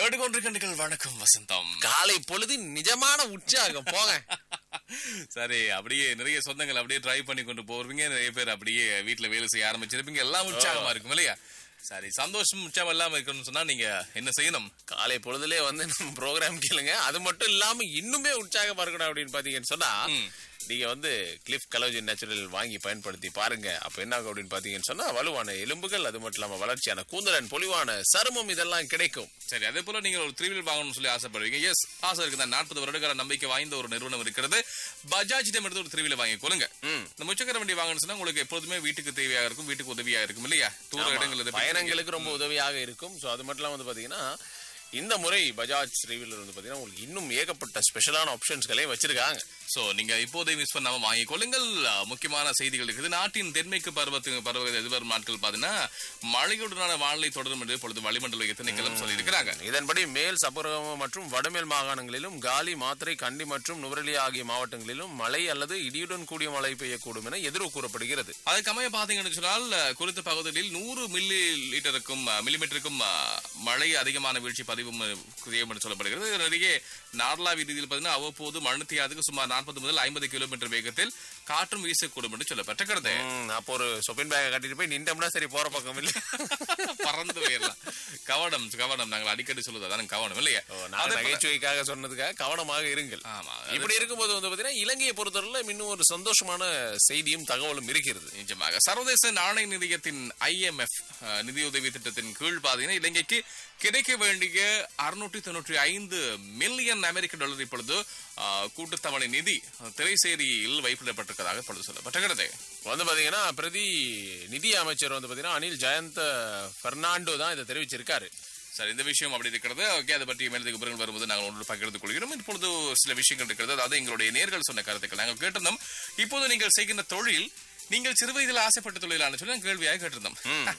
கேட்டுக்கொண்டிருக்கின்றீர்கள் வணக்கம் வசந்தம் காலை பொழுது நிஜமான உற்சாகம் போங்க சரி அப்படியே நிறைய சொந்தங்கள் அப்படியே ட்ரை பண்ணி கொண்டு போவீங்க நிறைய பேர் அப்படியே வீட்டுல வேலை செய்ய ஆரம்பிச்சிருப்பீங்க எல்லாம் உற்சாகமா இருக்கும் இல்லையா சரி சந்தோஷம் உற்சாகம் இல்லாம இருக்கணும்னு சொன்னா நீங்க என்ன செய்யணும் காலை பொழுதுலே வந்து நம்ம ப்ரோக்ராம் கேளுங்க அது மட்டும் இல்லாம இன்னுமே உற்சாகமா இருக்கணும் அப்படின்னு பாத்தீங்கன்னு சொன்னா ம். நீங்க வந்து கிளிஃப் கலோஜின் நேச்சுரல் வாங்கி பயன்படுத்தி பாருங்க அப்ப என்ன ஆகும் அப்படின்னு பாத்தீங்கன்னு சொன்னா வலுவான எலும்புகள் அது மட்டும் இல்லாம வளர்ச்சியான கூந்தலன் பொலிவான சருமம் இதெல்லாம் கிடைக்கும் சரி அதே போல நீங்க ஒரு த்ரீ வீலர் வாங்கணும்னு சொல்லி ஆசைப்படுவீங்க எஸ் ஆசை இருக்குது நாற்பது வருடகால நம்பிக்கை வாய்ந்த ஒரு நிறுவனம் இருக்கிறது பஜாஜிடம் எடுத்து ஒரு த்ரீ வீலர் வாங்கி கொள்ளுங்க ம். இந்த முச்சக்கர வண்டி வாங்கணும்னு சொன்னா உங்களுக்கு எப்போதுமே வீட்டுக்கு தேவையா இருக்கும் வீட்டுக்கு உதவியா இருக்கும் இல்லையா தூர ஆமா. இடங்கள் பயணங்களுக்கு ரொம்ப உதவியாக இருக்கும் சோ அது மட்டும் இல்லாம வந்து பாத்தீங்கன்னா இந்த முறை பஜாஜ் த்ரீ வீலர் வந்து பாத்தீங்கன்னா உங்களுக்கு இன்னும் ஏகப்பட்ட ஸ்பெஷலான ஆப்ஷன்ஸ்களையும் வச்சிருக்காங்க சோ நீங்க இப்போதே மிஸ் பண்ணாம வாங்கிக் கொள்ளுங்கள் அஹ், முக்கியமான செய்திகள் இருக்குது நாட்டின் தென்மேற்கு பருவத்து பருவ எதிர்வரும் நாட்கள் பாத்தீங்கன்னா மழையுடனான வானிலை தொடரும் என்று இப்பொழுது வளிமண்டல எத்தனைக்கெல்லாம் சொல்லியிருக்கிறாங்க இதன்படி மேல் சபரகம மற்றும் வடமேல் மாகாணங்களிலும் காலி மாத்திரை கண்டி மற்றும் நுவரெலியா ஆகிய மாவட்டங்களிலும் மழை அல்லது இடியுடன் கூடிய மழை பெய்யக்கூடும் என எதிர்வு கூறப்படுகிறது அதுக்கு அமைய பாத்தீங்கன்னு சொன்னால் அஹ், குறித்த பகுதிகளில் நூறு மில்லி லிட்டருக்கும் அஹ், மில்லிமீட்டருக்கும் அஹ், மழை அதிகமான வீழ்ச்சி பதிவும் அஹ், செய்யும் என்று சொல்லப்படுகிறது இது நிறைய நார்லா வீதியில் பார்த்தீங்கன்னா அவ்வப்போது மணித்தியாதுக்கு சுமார் நாற்பது முதல் ஐம்பது கிலோமீட்டர் வேகத்தில் காற்றும் வீசக்கூடும் என்று சொல்லப்பட்டிருக்கிறது ம், அப்போ ஒரு சொப்பின் பேக்கை கட்டிட்டு போய் நின்றோம்னா சரி போற பக்கம் இல்ல பறந்து போயிடலாம் கவனம் கவனம் நாங்கள் அடிக்கடி சொல்லுது அதான் கவனம் இல்லையா ஓ, நான் அதே போல- நகைச்சுவைக்காக சொன்னதுக்காக கவனமாக இருங்கள் ஆமா இப்படி இருக்கும்போது வந்து பாத்தீங்கன்னா இலங்கையை பொறுத்தவரையில இன்னும் ஒரு சந்தோஷமான செய்தியும் தகவலும் இருக்கிறது நிஜமாக சர்வதேச நாணய நிதியத்தின் ஐஎம்எஃப் நிதியுதவி திட்டத்தின் கீழ் பாத்தீங்கன்னா இலங்கைக்கு கிடைக்க வேண்டிய அறுநூற்றி தொண்ணூற்றி ஐந்து மில்லியன் அமெரிக்க டாலர் இப்பொழுது அஹ், கூட்டுத்தவணை நிதி திரைசேரியில் வைப்பிடப்பட்டிருக்கிறதாக இப்பொழுது சொல்லப்பட்டிருக்கிறது வந்து பாத்தீங்கன்னா பிரதி நிதி அமைச்சர் வந்து பாத்தீங்கன்னா அனில் ஜெயந்த பெர்னாண்டோ தான் இதை தெரிவிச்சிருக்காரு சரி இந்த விஷயம் அப்படி இருக்கிறது ஓகே அதை பற்றி மேலதுக்கு விவரங்கள் வரும்போது நாங்கள் ஒன்று பகிர்ந்து கொள்கிறோம் இப்பொழுது சில விஷயங்கள் இருக்கிறது அதாவது எங்களுடைய நேர்கள் சொன்ன கருத்துக்கள் நாங்கள் கேட்டிருந்தோம் இப்போது நீங்கள் செய்கின்ற தொழில் நீங்கள் சிறு வயதில் ஆசைப்பட்ட தொழிலான சொல்லி நாங்கள் கேள்வியாக கேட்டிருந்தோம்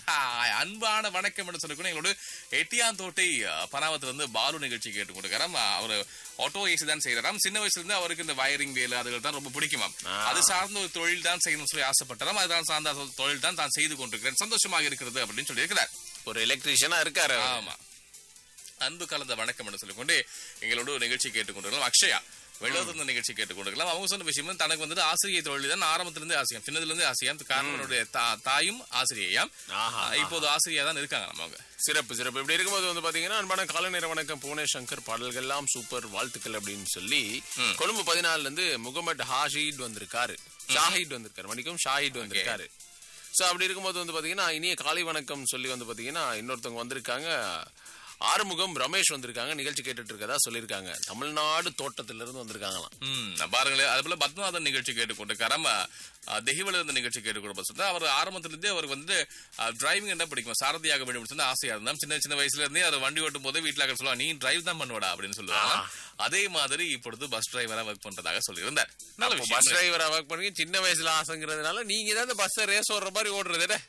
அன்பான வணக்கம் என்று சொல்லி எங்களோட எட்டியாந்தோட்டை அஹ், பனாவத்துல இருந்து பாலு நிகழ்ச்சி கேட்டு கொடுக்கிறாம் அவர் ஆட்டோ ஏசி தான் செய்யறாராம் சின்ன வயசுல இருந்து அவருக்கு இந்த வயரிங் வேலை அதுகள் தான் ரொம்ப பிடிக்குமாம் அது சார்ந்த ஒரு தொழில் தான் செய்யணும்னு சொல்லி ஆசைப்பட்டாராம் அதுதான் சார்ந்த தொழில் தான் தான் செய்து கொண்டிருக்கிறேன் சந்தோஷமாக இருக்கிறது அப்படின்னு சொல்லி இருக்கிறார் ஒரு எலக்ட்ரீஷியனா இருக்காரு அவரு. ஆமா அன்பு கலந்த வணக்கம் என்று சொல்லிக்கொண்டு எங்களோட ஒரு நிகழ்ச்சி கேட்டுக்கொண்டிருக்கலாம் அக்ஷயா வெளியிலிருந்து நிகழ்ச்சி கேட்டுக்கொண்டிருக்கலாம் அவங்க சொன்ன விஷயம் வந்து தனக்கு வந்துட்டு ஆசிரியர் தொழில் தான் ஆரம்பத்திலிருந்து ஆசிரியம் சின்னதிலிருந்து ஆசிரியம் காரணம் அவருடைய தா- தாயும் ஆசிரியையாம் ஆஹா, இப்போது ஆசிரியா தான் இருக்காங்க நம்ம அவங்க சிறப்பு சிறப்பு இப்படி இருக்கும்போது வந்து பாத்தீங்கன்னா அன்பான காலை நேர வணக்கம் புவனே சங்கர் பாடல்கள் எல்லாம் சூப்பர் வாழ்த்துக்கள் அப்படின்னு சொல்லி கொழும்பு பதினாலுல இருந்து முகமது ஹாஷித் வந்திருக்காரு ஷாஹித் வந்திருக்காரு மணிக்கும் ஷாஹித் வந்திருக்காரு சோ அப்படி இருக்கும்போது வந்து பாத்தீங்கன்னா இனிய காலை வணக்கம் சொல்லி வந்து பாத்தீங்கன்னா இன்னொருத்தவங்க வந்திருக்காங்க ஆறுமுகம் ரமேஷ் வந்திருக்காங்க நிகழ்ச்சி கேட்டுட்டு இருக்கதா சொல்லியிருக்காங்க தமிழ்நாடு தோட்டத்திலிருந்து இருந்து வந்திருக்காங்களாம் ம் பாருங்களேன் அது போல பத்மநாதன் நிகழ்ச்சி கேட்டுக்கொண்டிருக்காராம் தெஹிவல இருந்த நிகழ்ச்சி கேட்டுக்கொண்டு சொன்னா அவர் ஆரம்பத்திலிருந்தே அவருக்கு வந்து டிரைவிங் என்ன பிடிக்கும் சாரதியாக வேண்டும் சொன்னா ஆசையா இருந்தாம் சின்ன சின்ன வயசுல இருந்தே அவர் வண்டி ஓட்டும் போது வீட்டுல சொல்லுவா நீ டிரைவ் தான் பண்ணுவடா அப்படின்னு சொல்லுவாங்க அதே மாதிரி இப்பொழுது பஸ் டிரைவரா ஒர்க் பண்றதாக சொல்லியிருந்தார் நல்ல பஸ் விஷயம் டிரைவரா ஒர்க் பண்ணி சின்ன வயசுல ஆசைங்கிறதுனால நீங்க தான் இந்த பஸ் ரேஸ் ஓடுற மாதிரி ஓடுறது என்ன?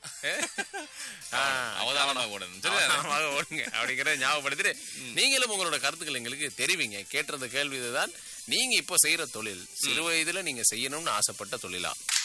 ஆ, அவதானமாக ஓடணும் சரி அவதானமாக ஓடுங்க அப்படிங்கிற ஞாபகப்படுத்திட்டு நீங்களும் உங்களோட கருத்துக்கள் எங்களுக்கு தெரிவிங்க கேட்டிருந்த கேள்வி இதுதான் நீங்க இப்போ செய்யற தொழில் சிறு வயதுல நீங்க செய்யணும்னு ஆசைப்பட்ட தொழிலா